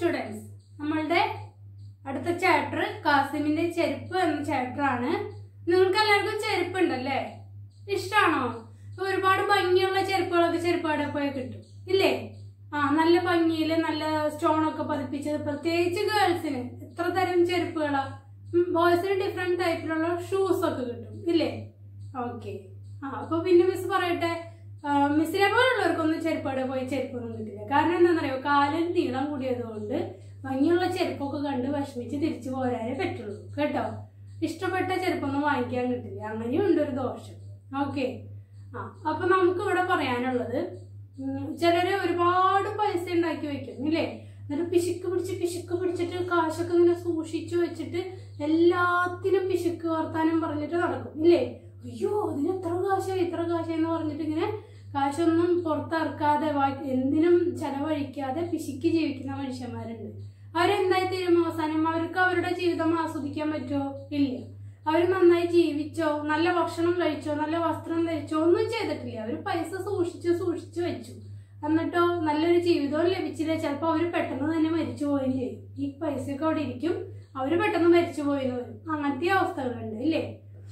Students നമ്മളുടെ അടുത്ത chapter കാസിമിന്റെ ചെരുപ്പ് എന്ന ചാപ്റ്റർ ആണ് നിങ്ങൾക്ക് എല്ലാവർക്കും ചെരുപ്പ് ഉണ്ടല്ലേ ഇഷ്ടമാണോ ഒരുപാട് ഭംഗിയുള്ള ചെരുപ്പുകളൊക്കെ ചെരുപ്പ് കടയിൽ പോയാൽ കിട്ടും ഇല്ലേ ആ നല്ല ഭംഗിയിൽ നല്ല സ്റ്റോൺ ഒക്കെ പതിപ്പിച്ചത് പ്രത്യേകിച്ച് ഗേൾസിന് എത്ര തരം ചെരുപ്പുകളാ ബോയ്സിന് ഡിഫറെന്റ് ടൈപ്പിലുള്ള ഷൂസ് ഒക്കെ കിട്ടും ഇല്ലേ ഓക്കെ ആ അപ്പൊ പിന്നെ മിസ് പറയട്ടെ മിസ്സിനെ പോലുള്ളവർക്കൊന്നും ചെരുപ്പാടെ പോയി ചെരുപ്പൊന്നും കിട്ടില്ല കാരണം എന്താണെന്നറിയോ കാലിൽ നീളം കൂടിയതുകൊണ്ട് ഭംഗിയുള്ള ചെരുപ്പൊക്കെ കണ്ട് വിഷമിച്ച് തിരിച്ചു പോരാനേ പറ്റുള്ളൂ കേട്ടോ ഇഷ്ടപ്പെട്ട ചെരുപ്പൊന്നും വാങ്ങിക്കാൻ കിട്ടില്ല അങ്ങനെയും ഉണ്ട് ഒരു ദോഷം ഓക്കെ ആ അപ്പൊ നമുക്ക് ഇവിടെ പറയാനുള്ളത് ഉം, ചിലര് ഒരുപാട് പൈസ ഉണ്ടാക്കി വെക്കും ഇല്ലേ എന്നിട്ട് പിശുക്ക് പിടിച്ച് പിശുക്ക് പിടിച്ചിട്ട് കാശൊക്കെ ഇങ്ങനെ സൂക്ഷിച്ചു വെച്ചിട്ട് എല്ലാത്തിനും പിശുക്ക് വർത്താനം പറഞ്ഞിട്ട് നടക്കും ഇല്ലേ അയ്യോ അതിന് എത്ര കാശായി ഇത്ര കാശായി എന്ന് പറഞ്ഞിട്ട് ഇങ്ങനെ കാശൊന്നും പുറത്തിറക്കാതെ വാ- എന്തിനും ചെലവഴിക്കാതെ പിശുക്കി ജീവിക്കുന്ന മനുഷ്യന്മാരുണ്ട് അവരെന്തായി തീരും അവസാനം അവർക്ക് അവരുടെ ജീവിതം ആസ്വദിക്കാൻ പറ്റുമോ ഇല്ല അവർ നന്നായി ജീവിച്ചോ നല്ല ഭക്ഷണം കഴിച്ചോ നല്ല വസ്ത്രം ധരിച്ചോ ഒന്നും ചെയ്തിട്ടില്ല അവർ പൈസ സൂക്ഷിച്ചു സൂക്ഷിച്ചു വെച്ചു എന്നിട്ടോ നല്ലൊരു ജീവിതവും ലഭിച്ചില്ല ചിലപ്പോൾ അവർ പെട്ടെന്ന് തന്നെ മരിച്ചു പോവുകയും ചെയ്യും ഈ പൈസയൊക്കെ അവിടെ ഇരിക്കും അവർ പെട്ടെന്ന് മരിച്ചു പോയെന്ന് വരും അങ്ങനത്തെ അവസ്ഥകളുണ്ട് ഇല്ലേ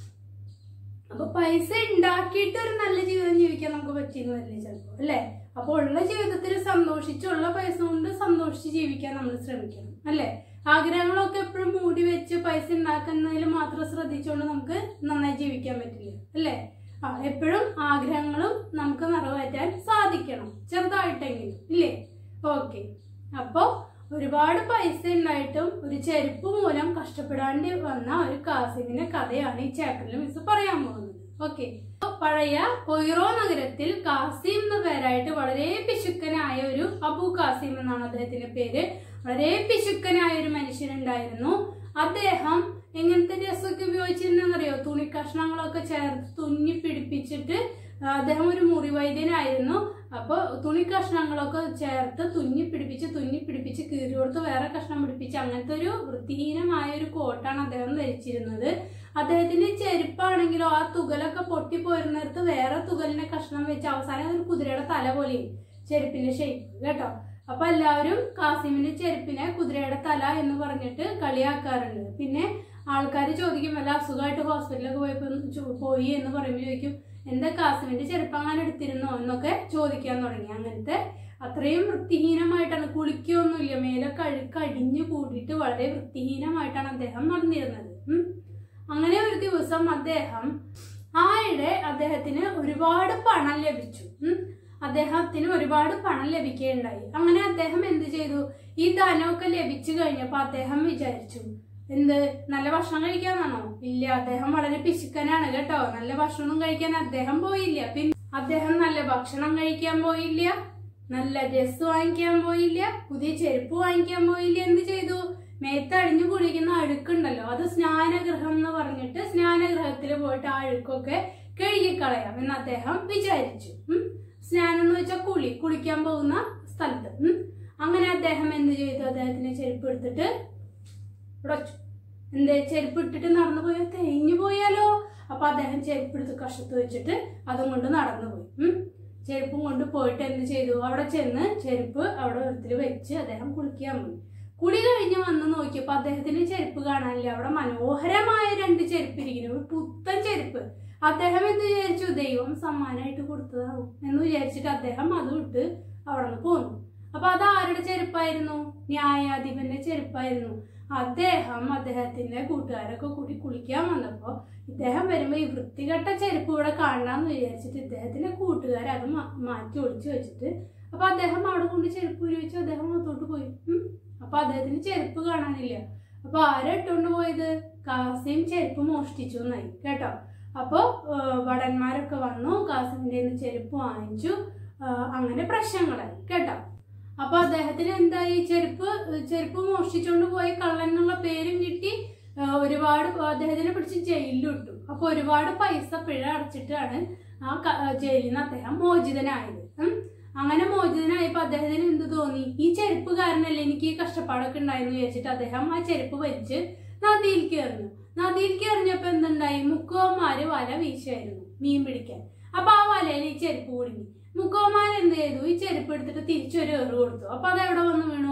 അപ്പൊ പൈസ ഉണ്ടാക്കിയിട്ട് ഒരു നല്ല ജീവിതം ജീവിക്കാൻ നമുക്ക് പറ്റിയെന്ന് വരില്ല ചിലപ്പോൾ അല്ലേ അപ്പോൾ ഉള്ള ജീവിതത്തിൽ സന്തോഷിച്ചുള്ള പൈസ കൊണ്ട് സന്തോഷിച്ച് ജീവിക്കാൻ നമ്മൾ ശ്രമിക്കണം അല്ലേ ആഗ്രഹങ്ങളൊക്കെ എപ്പോഴും മൂടി വെച്ച് പൈസ ഉണ്ടാക്കുന്നതിൽ മാത്രം ശ്രദ്ധിച്ചുകൊണ്ട് നമുക്ക് നന്നായി ജീവിക്കാൻ പറ്റില്ല അല്ലേ ആ എപ്പോഴും ആഗ്രഹങ്ങളും നമുക്ക് നിറവേറ്റാൻ സാധിക്കണം ചെറുതായിട്ടെങ്കിലും ഇല്ലേ ഓക്കെ അപ്പോൾ ഒരുപാട് പൈസ ഉണ്ടായിട്ടും ഒരു ചെരുപ്പ് മൂലം കഷ്ടപ്പെടാണ്ട് വന്ന ഒരു കാസിമിന്റെ കഥയാണ് ഈ ചാപ്റ്ററിൽ മിസ് പറയാൻ പോകുന്നത് ഓക്കെ പഴയ കൊയ്റോ നഗരത്തിൽ കാസിം എന്ന പേരായിട്ട് വളരെ പിശുക്കനായ ഒരു അബു കാസിം എന്നാണ് അദ്ദേഹത്തിന്റെ പേര് വളരെ പിശുക്കനായ ഒരു മനുഷ്യനുണ്ടായിരുന്നു അദ്ദേഹം എങ്ങനത്തെ ഡ്രസ്സൊക്കെ ഉപയോഗിച്ചിരുന്നെന്നറിയോ തുണി കഷ്ണങ്ങളൊക്കെ ചേർത്ത് തുന്നി പിടിപ്പിച്ചിട്ട് ആ, അദ്ദേഹം ഒരു മുറിവൈദ്യനായിരുന്നു അപ്പോൾ തുണി കഷ്ണങ്ങളൊക്കെ ചേർത്ത് തുന്നി പിടിപ്പിച്ച് തുന്നി പിടിപ്പിച്ച് കീറി കൊടുത്ത് വേറെ കഷ്ണം പിടിപ്പിച്ച് അങ്ങനത്തെ ഒരു വൃത്തിഹീനമായ ഒരു കോട്ടാണ് അദ്ദേഹം ധരിച്ചിരുന്നത് അദ്ദേഹത്തിന്റെ ചെരുപ്പാണെങ്കിലോ ആ തുകലൊക്കെ പൊട്ടിപ്പോരുന്നിടത്ത് വേറെ തുകലിന്റെ കഷ്ണം വെച്ച് അവസാനം ഒരു കുതിരയുടെ തല പോലെയും ചെരുപ്പിന്റെ ഷേപ്പ് കേട്ടോ അപ്പൊ എല്ലാവരും കാസിമിന്റെ ചെരുപ്പിനെ കുതിരയുടെ തല എന്ന് പറഞ്ഞിട്ട് കളിയാക്കാറുണ്ട് പിന്നെ ആൾക്കാർ ചോദിക്കും വല്ല അസുഖമായിട്ട് ഹോസ്പിറ്റലിലൊക്കെ പോയപ്പോ ചോ- പോയി എന്ന് പറയുമ്പോൾ ചോദിക്കും എന്താ കാസിമിന്റെ ചെരുപ്പ് അങ്ങനെ എടുത്തിരുന്നോ എന്നൊക്കെ ചോദിക്കാൻ തുടങ്ങി അങ്ങനത്തെ അത്രയും വൃത്തിഹീനമായിട്ടാണ് കുളിക്കൊന്നുമില്ല മേലൊക്കെ അഴുക്ക് അടിഞ്ഞു കൂടിയിട്ട് വളരെ വൃത്തിഹീനമായിട്ടാണ് അദ്ദേഹം നടന്നിരുന്നത് ഉം. അങ്ങനെ ഒരു ദിവസം അദ്ദേഹം ആയിടെ അദ്ദേഹത്തിന് ഒരുപാട് പണം ലഭിച്ചു ഉം. അദ്ദേഹത്തിന് ഒരുപാട് പണം ലഭിക്കുകയുണ്ടായി അങ്ങനെ അദ്ദേഹം എന്ത് ചെയ്തു ഈ ധനമൊക്കെ ലഭിച്ചു കഴിഞ്ഞപ്പോ അദ്ദേഹം വിചാരിച്ചു എന്ത് നല്ല ഭക്ഷണം കഴിക്കാന്നാണോ ഇല്ല അദ്ദേഹം വളരെ പിശുക്കനാണ് കേട്ടോ നല്ല ഭക്ഷണം കഴിക്കാൻ അദ്ദേഹം പോയില്ല പിന്നെ അദ്ദേഹം നല്ല ഭക്ഷണം കഴിക്കാൻ പോയില്ല നല്ല ഡ്രസ് വാങ്ങിക്കാൻ പോയില്ല പുതിയ ചെരുപ്പ് വാങ്ങിക്കാൻ പോയില്ല എന്ത് ചെയ്തു മേത്തടിഞ്ഞു കുളിക്കുന്ന അഴുക്കുണ്ടല്ലോ അത് സ്നാനഗൃഹം എന്ന് പറഞ്ഞിട്ട് സ്നാനഗൃഹത്തിൽ പോയിട്ട് ആ അഴുക്കൊക്കെ കഴുകിക്കളയാം എന്ന് അദ്ദേഹം വിചാരിച്ചു ഉം. സ്നാനം എന്ന് വെച്ചാൽ കുളി കുളിക്കാൻ പോകുന്ന സ്ഥലത്ത് ഉം. അങ്ങനെ അദ്ദേഹം എന്ത് ചെയ്തു അദ്ദേഹത്തിന്റെ ചെരുപ്പ് എടുത്തിട്ട് ഇവിടെ വച്ചു എന്തേ ചെരുപ്പ് ഇട്ടിട്ട് നടന്നു പോയാൽ തേഞ്ഞു പോയാലോ അപ്പൊ അദ്ദേഹം ചെരുപ്പ് എടുത്ത് കഷത്ത് വെച്ചിട്ട് അതും കൊണ്ട് നടന്നു പോയി ഉം. ചെരുപ്പും കൊണ്ട് പോയിട്ട് എന്ത് ചെയ്തു അവിടെ ചെന്ന് ചെരുപ്പ് അവിടെ ഒരിടത്തിൽ വെച്ച് അദ്ദേഹം കുളിക്കാൻ പോയി കുളി കഴിഞ്ഞ് വന്ന് നോക്കിയപ്പോ അദ്ദേഹത്തിന് ചെരുപ്പ് കാണാനില്ല അവിടെ മനോഹരമായ രണ്ട് ചെരുപ്പ് ഇരിക്കുന്നു ഒരു പുത്തൻ ചെരുപ്പ് അദ്ദേഹം എന്ത് വിചാരിച്ചു ദൈവം സമ്മാനമായിട്ട് കൊടുത്തതാവും എന്ന് വിചാരിച്ചിട്ട് അദ്ദേഹം അതും ഇട്ട് അവിടെ നിന്ന് പോന്നു അപ്പൊ അത് ആരുടെ ചെരുപ്പായിരുന്നു ന്യായാധിപന്റെ ചെരുപ്പായിരുന്നു അദ്ദേഹം അദ്ദേഹത്തിന്റെ കൂട്ടുകാരൊക്കെ കൂടി കുളിക്കാൻ വന്നപ്പോ ഇദ്ദേഹം വരുമ്പോ ഈ വൃത്തികെട്ട ചെരുപ്പ് ഇവിടെ കാണാന്ന് വിചാരിച്ചിട്ട് ഇദ്ദേഹത്തിന്റെ കൂട്ടുകാർ അത് മാ- മാറ്റി ഒളിച്ചു വെച്ചിട്ട് അപ്പൊ അദ്ദേഹം അവിടെ കൊണ്ട് ചെരുപ്പ് ഊരി വെച്ച് അദ്ദേഹം അകത്തോട്ട് പോയി ഉം. അപ്പൊ അദ്ദേഹത്തിന് ചെരുപ്പ് കാണാനില്ല അപ്പൊ ആരാ ഇട്ടുകൊണ്ട് പോയത് കാസിം ചെരുപ്പ് മോഷ്ടിച്ചു എന്നായി കേട്ടോ അപ്പോ ആ, ഭടന്മാരൊക്കെ വന്നു കാസിമിന്റെ കയ്യിന്ന് ചെരുപ്പ് വാങ്ങിച്ചു ആ, അങ്ങനെ പ്രശ്നങ്ങളായി കേട്ടോ അപ്പൊ അദ്ദേഹത്തിന് എന്തായി ചെരുപ്പ് ചെരുപ്പ് മോഷ്ടിച്ചുകൊണ്ട് പോയി കള്ളൻ എന്നുള്ള പേരും കിട്ടി ആ, ഒരുപാട് അദ്ദേഹത്തിനെ പിടിച്ച് ജയിലിൽ ഇട്ടു അപ്പൊ ഒരുപാട് പൈസ പിഴ അടച്ചിട്ടാണ് ആ ക- ആ ജയിലിൽ നിന്ന് അദ്ദേഹം മോചിതനായത് ഉം. അങ്ങനെ മോചിതനായപ്പോ അദ്ദേഹത്തിന് എന്ത് തോന്നി ഈ ചെരുപ്പ് കാരണല്ലേ എനിക്ക് ഈ കഷ്ടപ്പാടൊക്കെ ഉണ്ടായെന്ന് വിചാരിച്ചിട്ട് അദ്ദേഹം ആ ചെരുപ്പ് വലിച്ച് നദിയിലേക്ക് എറിഞ്ഞു നദിയിലേക്ക് എറിഞ്ഞപ്പോ എന്തുണ്ടായി മുക്കോമാര് വല വീശായിരുന്നു മീൻ പിടിക്കാൻ അപ്പൊ ആ വലയിൽ ഈ ചെരുപ്പ് കുടുങ്ങി മുക്കോമാൻ എന്ത് ചെയ്തു ഈ ചെരുപ്പ് എടുത്തിട്ട് തിരിച്ചൊരു എറി കൊടുത്തു അപ്പൊ അത് എവിടെ വന്ന് വീണു ആ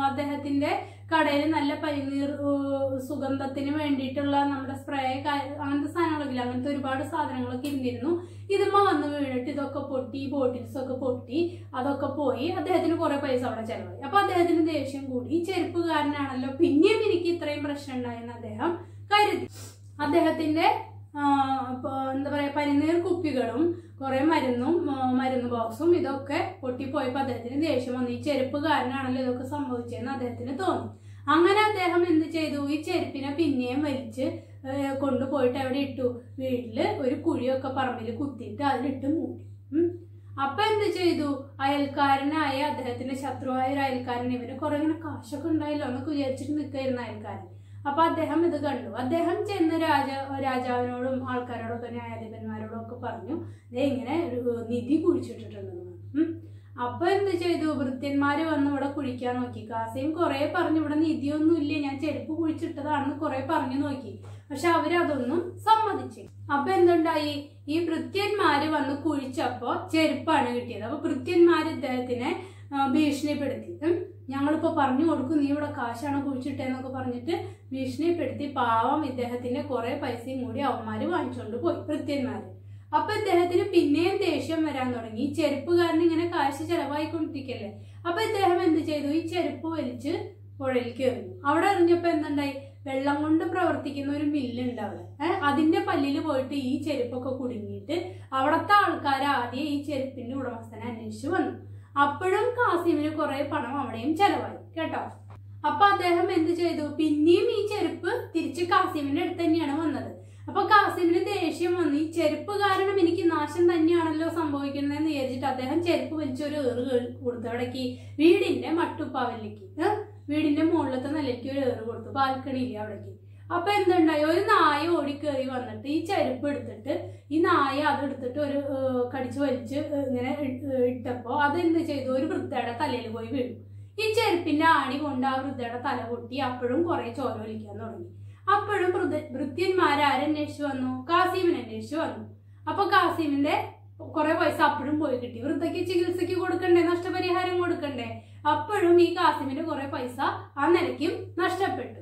അദ്ദേഹത്തിന്റെ കടയിൽ നല്ല പനിനീർ ഏഹ്, സുഗന്ധത്തിന് വേണ്ടിയിട്ടുള്ള നമ്മുടെ സ്പ്രേ അങ്ങനത്തെ സാധനങ്ങളൊക്കെ അങ്ങനത്തെ ഒരുപാട് സാധനങ്ങളൊക്കെ ഇരുന്നിരുന്നു ഇതുമ്മ വന്ന് വീണിട്ട് ഇതൊക്കെ പൊട്ടി ബോട്ടിൽസ് ഒക്കെ പൊട്ടി അതൊക്കെ പോയി അദ്ദേഹത്തിന് കുറെ പൈസ അവിടെ ചെലവായി അപ്പൊ അദ്ദേഹത്തിന് ദേഷ്യം കൂടി ഈ ചെരുപ്പുകാരനാണല്ലോ പിന്നെയും എനിക്ക് ഇത്രയും പ്രശ്നം ഉണ്ടായെന്ന് അദ്ദേഹം കരുതി അദ്ദേഹത്തിന്റെ ആ, ഇപ്പൊ എന്താ പറയാ പനിനീർ കുപ്പികളും കുറെ മരുന്നും ആ, മരുന്ന് ബോക്സും ഇതൊക്കെ പൊട്ടിപ്പോയപ്പോ അദ്ദേഹത്തിന് ദേഷ്യം വന്നു ഈ ചെരുപ്പുകാരനാണല്ലോ ഇതൊക്കെ സംഭവിച്ചതെന്ന് അദ്ദേഹത്തിന് തോന്നി അങ്ങനെ അദ്ദേഹം എന്ത് ചെയ്തു ഈ ചെരുപ്പിനെ പിന്നെയും വലിച്ച് ഏ, കൊണ്ടുപോയിട്ട് എവിടെ ഇട്ടു വീട്ടില് ഒരു കുഴിയൊക്കെ പറമ്പിൽ കുത്തിയിട്ട് അതിലിട്ട് മൂടി ഉം. അപ്പൊ എന്ത് ചെയ്തു അയൽക്കാരനായ അദ്ദേഹത്തിന്റെ ശത്രുവായ ഒരു അയൽക്കാരൻ ഇവന് കുറെ ഇങ്ങനെ കാശൊക്കെ ഉണ്ടായല്ലോ എന്നൊക്കെ വിചാരിച്ചിട്ട് നിൽക്കായിരുന്നു അയൽക്കാരൻ അപ്പൊ അദ്ദേഹം ഇത് കണ്ടു അദ്ദേഹം ചെന്ന് രാജ രാജാവിനോടും ആൾക്കാരോടൊക്കെ ന്യായാധിപന്മാരോടും ഒക്കെ പറഞ്ഞു ദേ ഇങ്ങനെ ഒരു നിധി കുഴിച്ചിട്ടിട്ടുണ്ടെന്ന് പറഞ്ഞു. ഉം. അപ്പൊ എന്ത് ചെയ്തു ഭൃത്യന്മാര് വന്ന് ഇവിടെ കുഴിക്കാൻ നോക്കി കാസയും കുറെ പറഞ്ഞു ഇവിടെ നിധിയൊന്നും ഇല്ല ഞാൻ ചെരുപ്പ് കുഴിച്ചിട്ടതാണെന്ന് കുറെ പറഞ്ഞു നോക്കി പക്ഷെ അവരതൊന്നും സമ്മതിച്ചു അപ്പൊ എന്തുണ്ടായി ഈ ഭൃത്യന്മാര് വന്ന് കുഴിച്ചപ്പോ ചെരുപ്പാണ് കിട്ടിയത് അപ്പൊ ഭൃത്യന്മാര് ഇദ്ദേഹത്തിനെ ആ, ഭീഷണിപ്പെടുത്തി ഉം. ഞങ്ങളിപ്പോ പറഞ്ഞു കൊടുക്കും നീ ഇവിടെ കാശാണ് കുഴിച്ചിട്ടേന്നൊക്കെ പറഞ്ഞിട്ട് ഭീഷണിപ്പെടുത്തി പാവം ഇദ്ദേഹത്തിന്റെ കുറെ പൈസയും കൂടി അവന്മാര് വാങ്ങിച്ചോണ്ട് പോയി ഭൃത്യന്മാര് അപ്പൊ ഇദ്ദേഹത്തിന് പിന്നെയും ദേഷ്യം വരാൻ തുടങ്ങി ഈ ചെരുപ്പുകാരൻ ഇങ്ങനെ കാശ് ചെലവായിക്കൊണ്ടിരിക്കല്ലേ അപ്പൊ ഇദ്ദേഹം എന്ത് ചെയ്തു ഈ ചെരുപ്പ് വലിച്ച് പുഴയിലേക്ക് എറിഞ്ഞു അവിടെ എറിഞ്ഞപ്പോ എന്തുണ്ടായി വെള്ളം കൊണ്ട് പ്രവർത്തിക്കുന്ന ഒരു മില്ലുണ്ട് അവിടെ ഏഹ് അതിന്റെ പല്ലില് പോയിട്ട് ഈ ചെരുപ്പൊക്കെ കുടുങ്ങിയിട്ട് അവിടത്തെ ആൾക്കാർ ആദ്യം ഈ ചെരുപ്പിന്റെ ഉടമസ്ഥനെ അന്വേഷിച്ചു വന്നു അപ്പോഴും കാസിമിന് കുറെ പണം അവിടെയും ചെലവായി കേട്ടോ അപ്പൊ അദ്ദേഹം എന്ത് ചെയ്തു പിന്നെയും ഈ ചെരുപ്പ് തിരിച്ച് കാസിമിന്റെ അടുത്ത് തന്നെയാണ് വന്നത് അപ്പൊ കാസിമിന് ദേഷ്യം വന്നു ഈ ചെരുപ്പ് കാരണം എനിക്ക് നാശം തന്നെയാണല്ലോ സംഭവിക്കുന്നതെന്ന് വിചാരിച്ചിട്ട് അദ്ദേഹം ചെരുപ്പ് വലിച്ചൊരു ഏറ് കേ- കൊടുത്തു അവിടേക്ക് വീടിന്റെ മട്ടുപ്പാവലിലേക്ക് ഏഹ്? വീടിന്റെ മുകളിലത്തെ നിലയ്ക്ക് ഒരു ഏറ് കൊടുത്തു ബാൽക്കണിയില്ല അവിടേക്ക് അപ്പൊ എന്തുണ്ടായി ഒരു നായ ഓടിക്കേറി വന്നിട്ട് ഈ ചെരുപ്പ് എടുത്തിട്ട് ഈ നായ അതെടുത്തിട്ട് ഒരു ഏഹ്, കടിച്ചു വലിച്ച് ഏഹ്, ഇങ്ങനെ ഇ- ഏഹ് ഇട്ടപ്പോ അതെന്ത് ചെയ്തു ഒരു വൃദ്ധയുടെ തലയിൽ പോയി വീണു ഈ ചെരുപ്പിന്റെ ആണി കൊണ്ട് ആ വൃദ്ധയുടെ തല പൊട്ടി അപ്പോഴും കുറെ ചോര ഒലിക്കാൻ തുടങ്ങി അപ്പോഴും ഭൃത്യന്മാരന്വേഷിച്ചു വന്നു കാസിമിനെ അന്വേഷിച്ചു വന്നു അപ്പൊ കാസിമിന്റെ കുറെ പൈസ അപ്പോഴും പോയി കിട്ടി വൃദ്ധയ്ക്ക് ചികിത്സയ്ക്ക് കൊടുക്കണ്ടേ നഷ്ടപരിഹാരം കൊടുക്കണ്ടേ അപ്പോഴും ഈ കാസിമിന്റെ കുറെ പൈസ ആ നിലയ്ക്കും നഷ്ടപ്പെട്ടു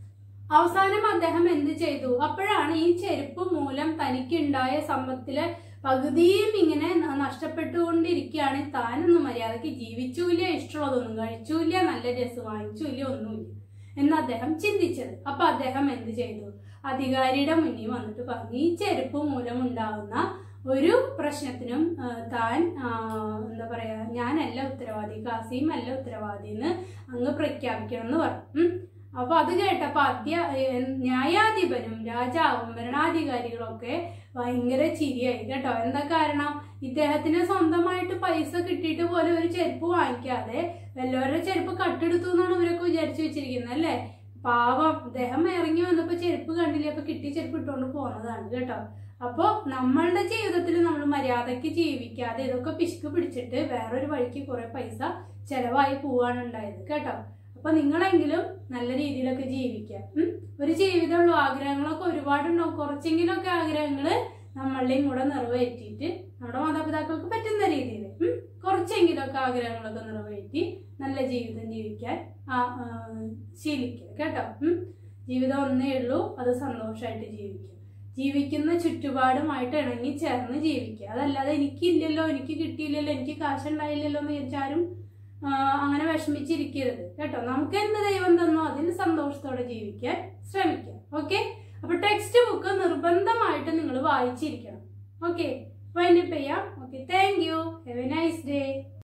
അവസാനം അദ്ദേഹം എന്ത് ചെയ്തു അപ്പോഴാണ് ഈ ചെരുപ്പ് മൂലം തനിക്കുണ്ടായ സമ്പത്തിലെ പകുതിയും ഇങ്ങനെ ന- നഷ്ടപ്പെട്ടുകൊണ്ടിരിക്കുകയാണ് താനൊന്നും മര്യാദക്ക് ജീവിച്ചൂല്ല ഇഷ്ടമുള്ളതൊന്നും കഴിച്ചൂല്ല നല്ല രസം വാങ്ങിച്ചൂല്ല ഒന്നുമില്ല എന്ന് അദ്ദേഹം ചിന്തിച്ചത് അപ്പൊ അദ്ദേഹം എന്ത് ചെയ്തു അധികാരിയുടെ മുന്നിൽ വന്നിട്ട് പറഞ്ഞു ഈ ചെരുപ്പ് മൂലം ഉണ്ടാകുന്ന ഒരു പ്രശ്നത്തിനും ആ, താൻ ആ, എന്താ പറയാ ഞാനല്ല ഉത്തരവാദി കാസിം അല്ല ഉത്തരവാദി എന്ന് അങ്ങ് പ്രഖ്യാപിക്കണം എന്ന് പറഞ്ഞു ഉം. അപ്പൊ അത് കേട്ടപ്പോ അധ്യ ഏ, ന്യായാധിപനും രാജാവും ഭരണാധികാരികളൊക്കെ ഭയങ്കര ചിരിയായി കേട്ടോ എന്താ കാരണം ഇദ്ദേഹത്തിന് സ്വന്തമായിട്ട് പൈസ കിട്ടിയിട്ട് പോലും ഒരു ചെരുപ്പ് വാങ്ങിക്കാതെ വല്ലവരുടെ ചെരുപ്പ് കട്ടെടുത്തു എന്നാണ് ഇവരൊക്കെ വിചാരിച്ചു വെച്ചിരിക്കുന്നത് അല്ലേ പാവം അദ്ദേഹം ഇറങ്ങി വന്നപ്പോ ചെരുപ്പ് കണ്ടില്ല അപ്പൊ കിട്ടിയ ചെരുപ്പ് ഇട്ടുകൊണ്ട് പോന്നതാണ് കേട്ടോ അപ്പോ നമ്മളുടെ ജീവിതത്തിൽ നമ്മൾ മര്യാദയ്ക്ക് ജീവിക്കാതെ ഇതൊക്കെ പിശുക്ക് പിടിച്ചിട്ട് വേറൊരു വഴിക്ക് കുറെ പൈസ ചെലവായി പോവാണ് ഉണ്ടായത് കേട്ടോ അപ്പൊ നിങ്ങളെങ്കിലും നല്ല രീതിയിലൊക്കെ ജീവിക്കാം ഉം? ഒരു ജീവിതമുള്ളൂ ആഗ്രഹങ്ങളൊക്കെ ഒരുപാടുണ്ടാവും കുറച്ചെങ്കിലുമൊക്കെ ആഗ്രഹങ്ങള് നമ്മളുടെയും കൂടെ നിറവേറ്റിയിട്ട് നമ്മുടെ മാതാപിതാക്കൾക്ക് പറ്റുന്ന രീതിയിൽ കുറച്ചെങ്കിലുമൊക്കെ ആഗ്രഹങ്ങളൊക്കെ നിറവേറ്റി നല്ല ജീവിതം ജീവിക്കാൻ ആ, ആ, ശീലിക്കുക കേട്ടോ ഉം? ജീവിതം ഒന്നേ ഉള്ളൂ അത് സന്തോഷമായിട്ട് ജീവിക്കുക ജീവിക്കുന്ന ചുറ്റുപാടുമായിട്ട് ഇണങ്ങി ചേർന്ന് ജീവിക്കുക അതല്ലാതെ എനിക്കില്ലല്ലോ എനിക്ക് കിട്ടിയില്ലല്ലോ എനിക്ക് കാശുണ്ടായില്ലല്ലോ എന്ന് വിചാരിച്ചാരും ആ, അങ്ങനെ വിഷമിച്ചിരിക്കരുത് കേട്ടോ നമുക്ക് എന്ത് ദൈവം തന്നോ അതിൽ സന്തോഷത്തോടെ ജീവിക്കാൻ ശ്രമിക്കാം ഓക്കെ അപ്പൊ ടെക്സ്റ്റ് ബുക്ക് നിർബന്ധമായിട്ട് നിങ്ങൾ വായിച്ചിരിക്കണം ഓക്കെ വൈൻഡപ്പ് ചെയ്യാം okay thank you have a nice day